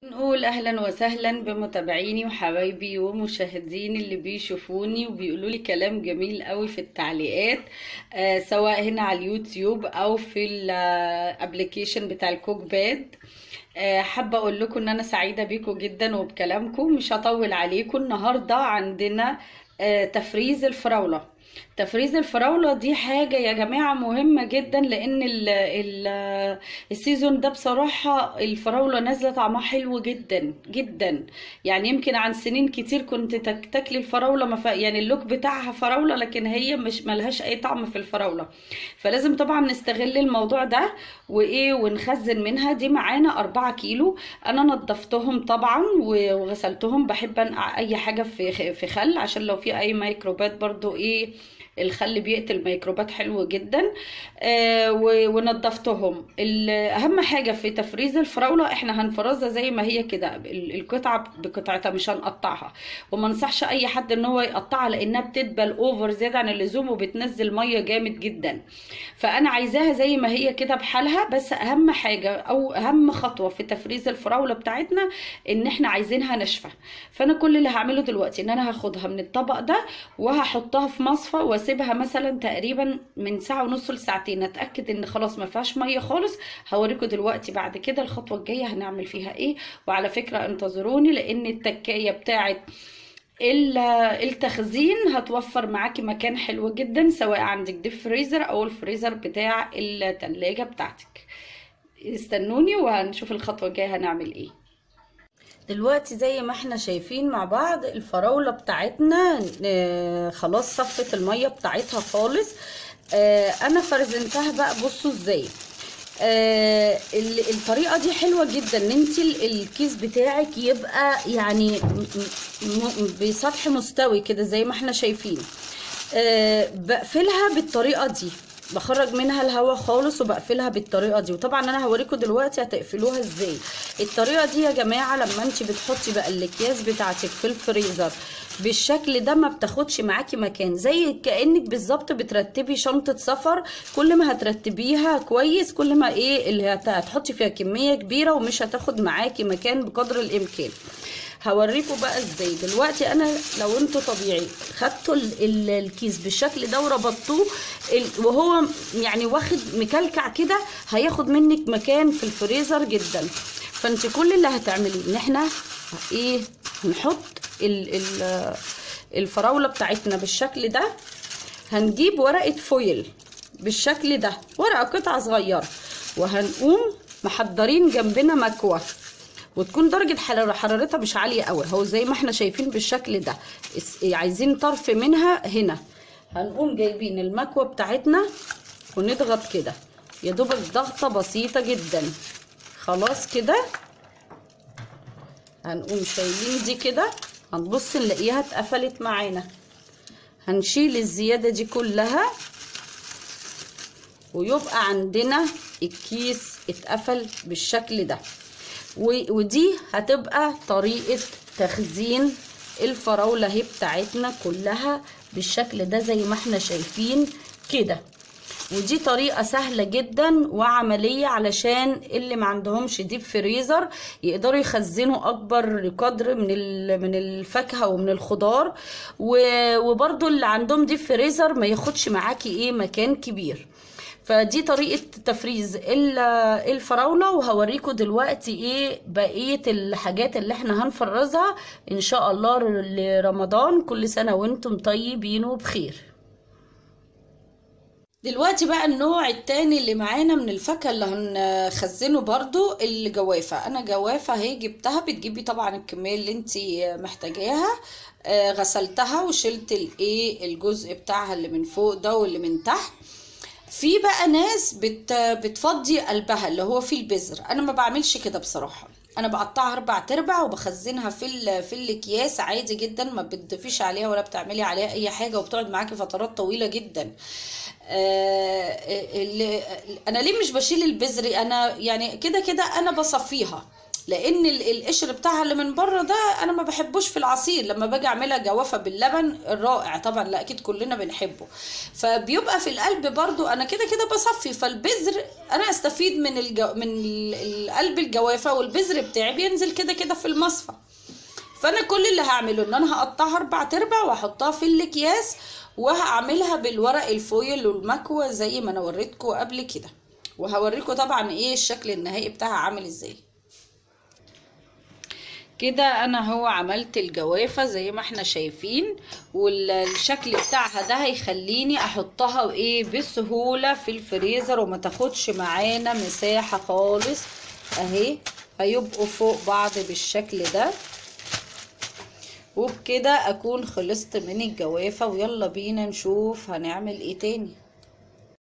نقول اهلا وسهلا بمتابعيني وحبايبي ومشاهديني اللي بيشوفوني وبيقولوا لي كلام جميل قوي في التعليقات آه سواء هنا على اليوتيوب او في الابليكيشن بتاع الكوك باد آه حابه اقول لكم ان انا سعيده بيكم جدا وبكلامكم مش هطول عليكم النهارده عندنا آه تفريز الفراوله تفريز الفراولة دي حاجة يا جماعة مهمة جدا لأن ال ال السيزون ده بصراحة الفراولة نازلة طعمها حلو جدا جدا يعني يمكن عن سنين كتير كنت تك- تاكلي الفراولة مف... يعني اللوك بتاعها فراولة لكن هي مش ملهاش أي طعم في الفراولة فلازم طبعا نستغل الموضوع ده وإيه ونخزن منها دي معانا أربعة كيلو أنا نضفتهم طبعا و- وغسلتهم بحب أنقع أي حاجة في في خل عشان لو في أي ميكروبات برضو إيه الخل بيقتل ميكروبات حلو جدا آه و- ونضفتهم ال- اهم حاجه في تفريز الفراوله احنا هنفرزها زي ما هي كده ال- القطعه بقطعتها مش هنقطعها وما انصحش اي حد ان هو يقطعها لانها بتدبل اوفر زياده عن اللزوم وبتنزل ميه جامد جدا فانا عايزاها زي ما هي كده بحالها بس اهم حاجه او اهم خطوه في تفريز الفراوله بتاعتنا ان احنا عايزينها ناشفه فانا كل اللي هعمله دلوقتي ان انا هاخدها من الطبق ده وهحطها في مصفى واسيبها مثلا تقريبا من ساعه ونص لساعتين اتاكد ان خلاص ما فيهاش ميه خالص هوريكم دلوقتي بعد كده الخطوه الجايه هنعمل فيها ايه وعلى فكره انتظروني لان التكايه بتاعت ال- التخزين هتوفر معاكي مكان حلو جدا سواء عندك ديب فريزر او الفريزر بتاع التلاجة بتاعتك استنوني وهنشوف الخطوة الجاية هنعمل ايه دلوقتي زي ما احنا شايفين مع بعض الفراولة بتاعتنا آه، خلاص صفت المية بتاعتها خالص آه، انا فرزنتها بقى بصوا ازاي آه ال- الطريقه دي حلوه جدا ان انت ال- الكيس بتاعك يبقى يعني م- م- بسطح مستوي كده زي ما احنا شايفين آه بقفلها بالطريقه دي بخرج منها الهواء خالص وبقفلها بالطريقه دي وطبعا انا هوريكم دلوقتي هتقفلوها ازاي الطريقه دي يا جماعه لما انت بتحطي بقى الاكياس بتاعتك في الفريزر بالشكل ده ما بتاخدش معاكي مكان زي كانك بالظبط بترتبي شنطه سفر كل ما هترتبيها كويس كل ما ايه اللي هت- هتحطي فيها كميه كبيره ومش هتاخد معاكي مكان بقدر الامكان هوريكم بقى ازاي دلوقتي انا لو انتوا طبيعي خدتوا ال- ال- الكيس بالشكل ده وربطتوه ال- وهو يعني واخد مكلكع كده هياخد منك مكان في الفريزر جدا فانت كل اللي هتعمليه ان احنا ايه نحط ال ال الفراوله بتاعتنا بالشكل ده هنجيب ورقه فويل بالشكل ده ورقه قطعه صغيره وهنقوم محضرين جنبنا مكوه وتكون درجة حرارة حرارتها مش عالية قوي هو زي ما احنا شايفين بالشكل ده اس- عايزين طرف منها هنا هنقوم جايبين المكوة بتاعتنا ونضغط كده يا دوبك ضغطة بسيطة جدا خلاص كده هنقوم شايلين دي كده هنبص نلاقيها اتقفلت معانا هنشيل الزيادة دي كلها ويبقى عندنا الكيس اتقفل بالشكل ده و- ودي هتبقى طريقة تخزين الفراولة اهي بتاعتنا كلها بالشكل ده زي ما احنا شايفين كده ودي طريقة سهلة جدا وعملية علشان اللي ما عندهمش ديب فريزر يقدروا يخزنوا اكبر قدر من ال- من الفاكهة ومن الخضار و- وبرضو اللي عندهم ديب فريزر ما ياخدش معاكي ايه مكان كبير فدي طريقة تفريز ال- الفراولة وهوريكم دلوقتي ايه بقية الحاجات اللي احنا هنفرزها ان شاء الله لرمضان كل سنة وانتم طيبين وبخير دلوقتي بقى النوع التاني اللي معانا من الفاكهة اللي هنخزنه برضو الجوافة انا جوافة اهي جبتها بتجيبي طبعا الكمية اللي انت محتاجاها آه، غسلتها وشلت الايه الجزء بتاعها اللي من فوق ده واللي من تحت في بقى ناس بت بتفضي قلبها اللي هو فيه البذر انا ما بعملش كده بصراحه انا بقطعها اربع تربع وبخزنها في ال... في الاكياس عادي جدا ما بتضيفيش عليها ولا بتعملي عليها اي حاجه وبتقعد معاكي فترات طويله جدا آه اللي... انا ليه مش بشيل البذر انا يعني كده كده انا بصفيها لان ال- القشر بتاعها اللي من بره ده انا ما بحبوش في العصير لما باجي اعملها جوافه باللبن الرائع طبعا لا اكيد كلنا بنحبه فبيبقى في القلب برضو انا كده كده بصفي فالبذر انا استفيد من الجو من ال- القلب الجوافه والبذر بتاعي بينزل كده كده في المصفى فانا كل اللي هعمله ان انا هقطعها اربع تربع واحطها في الاكياس وهعملها بالورق الفويل والمكوى زي ما انا وريتكم قبل كده وهوريكم طبعا ايه الشكل النهائي بتاعها عامل ازاي كده انا هو عملت الجوافة زي ما احنا شايفين والشكل بتاعها ده هيخليني احطها ايه بسهولة في الفريزر وما تاخدش معانا مساحة خالص اهي هيبقوا فوق بعض بالشكل ده وبكده اكون خلصت من الجوافة ويلا بينا نشوف هنعمل ايه تاني